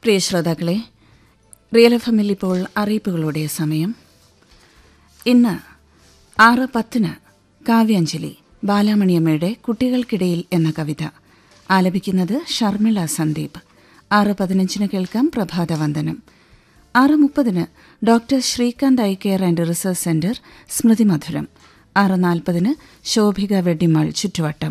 പ്രിയ ശ്രോതാക്കളെ real F എമ്മിൽ ഇപ്പോൾ അറിയിപ്പുകളുടെ സമയം ഇന്ന് ആറ് പത്തിന് കാവ്യാഞ്ജലി ബാലാമണിയമ്മയുടെ കുട്ടികൾക്കിടയിൽ എന്ന കവിത ആലപിക്കുന്നത് ഷർമിള സന്ദീപ് ആറ് പതിനഞ്ചിന് കേൾക്കാം പ്രഭാതവന്ദനം ആറ് മുപ്പതിന് doctor Srikanth eye care and research centre Smrithi Madhuram ആറ് നാൽപ്പതിന് ശോഭിക വെഡിമാൾ ചുറ്റുവട്ടം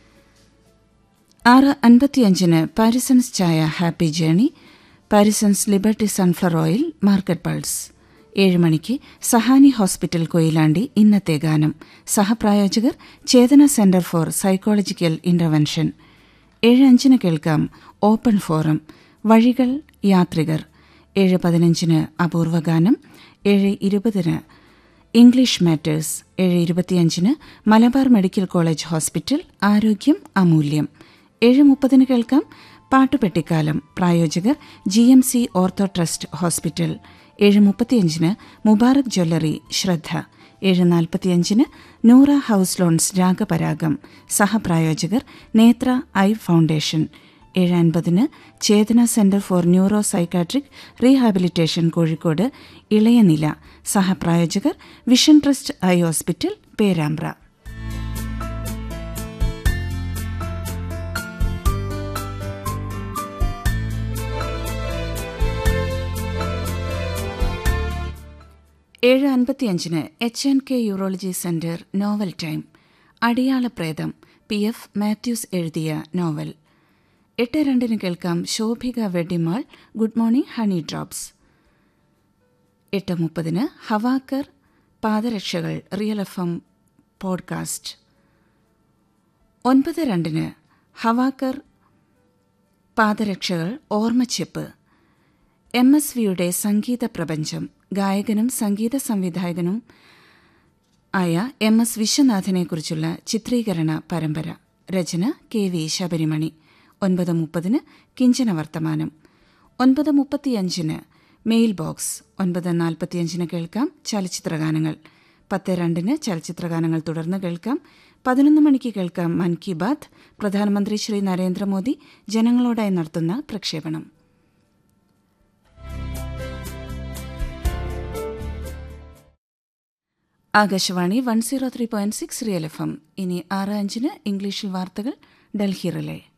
ആറ് അൻപത്തിയഞ്ചിന് പാരിസൺസ് ചായ happy journey Parisons liberty sunflower oil market pulse ഏഴ് മണിക്ക് സഹാനി ഹോസ്പിറ്റൽ കൊയിലാണ്ടി ഇന്നത്തെ ഗാനം സഹപ്രായോജകർ Chethana centre for psychological intervention ഏഴ് അഞ്ചിന് കേൾക്കാം ഓപ്പൺ ഫോറം വഴികൾ യാത്രികർ ഏഴ് പതിനഞ്ചിന് അപൂർവ ഗാനം ഏഴ് ഇരുപതിന് ഇംഗ്ലീഷ് മാറ്റേഴ്സ് ഏഴ് ഇരുപത്തിയഞ്ചിന് മലബാർ മെഡിക്കൽ കോളേജ് ഹോസ്പിറ്റൽ ആരോഗ്യം അമൂല്യം ഏഴ് മുപ്പതിന് കേൾക്കാം പാട്ടുപെട്ടിക്കാലം പ്രായോജകർ G M C ortho trust hospital ഏഴ് മുപ്പത്തിയഞ്ചിന് മുബാറക് ജ്വല്ലറി ശ്രദ്ധ ഏഴ് നാൽപ്പത്തിയഞ്ചിന് നൂറ ഹൌസ് ലോൺസ് രാഗപരാഗം സഹപ്രായോജകർ നേത്ര ഐ ഫൗണ്ടേഷൻ ഏഴ് അൻപതിന് Chethana centre for neuro psychiatric rehabilitation Kozhikode Ilayanila സഹപ്രായോജകർ vision trust eye hospital Perambra ഏഴ് അൻപത്തിയഞ്ചിന് H N K urology centre novel time Adiyalaprethem P F Mathews എഴുതിയ നോവൽ എട്ട് രണ്ടിന് കേൾക്കാം Shobhika Wedmall good morning honey drops എട്ട് മുപ്പതിന് ഹവാക്കർ പാദരക്ഷകൾ റിയൽ എഫ് എം പോഡ്കാസ്റ്റ് ഒൻപത് രണ്ടിന് ഹവാക്കർ പാദരക്ഷകൾ ഓർമ്മച്ചെപ്പ് എം എസ് വിയുടെ സംഗീത പ്രപഞ്ചം ഗായകനും സംഗീത സംവിധായകനും ആയ എം എസ് വിശ്വനാഥനെക്കുറിച്ചുള്ള ചിത്രീകരണ പരമ്പര രചന കെ വി ശബരിമണി ഒൻപത് മുപ്പതിന് കിഞ്ചന വർത്തമാനം ഒൻപത് മുപ്പത്തിയഞ്ചിന് മെയിൽ ബോക്സ് ഒൻപത് നാൽപ്പത്തിയഞ്ചിന് കേൾക്കാം ചലച്ചിത്രഗാനങ്ങൾ പത്ത് രണ്ടിന് ചലച്ചിത്രഗാനങ്ങൾ തുടർന്ന് കേൾക്കാം പതിനൊന്ന് മണിക്ക് കേൾക്കാം മൻ കി ബാത് പ്രധാനമന്ത്രി ശ്രീ നരേന്ദ്രമോദി ജനങ്ങളോടായി നടത്തുന്ന പ്രക്ഷേപണം Akashvani one zero three point six real F M ഇനി ആറ് അഞ്ചിന് ഇംഗ്ലീഷിൽ വാർത്തകൾ ഡൽഹി റിലേ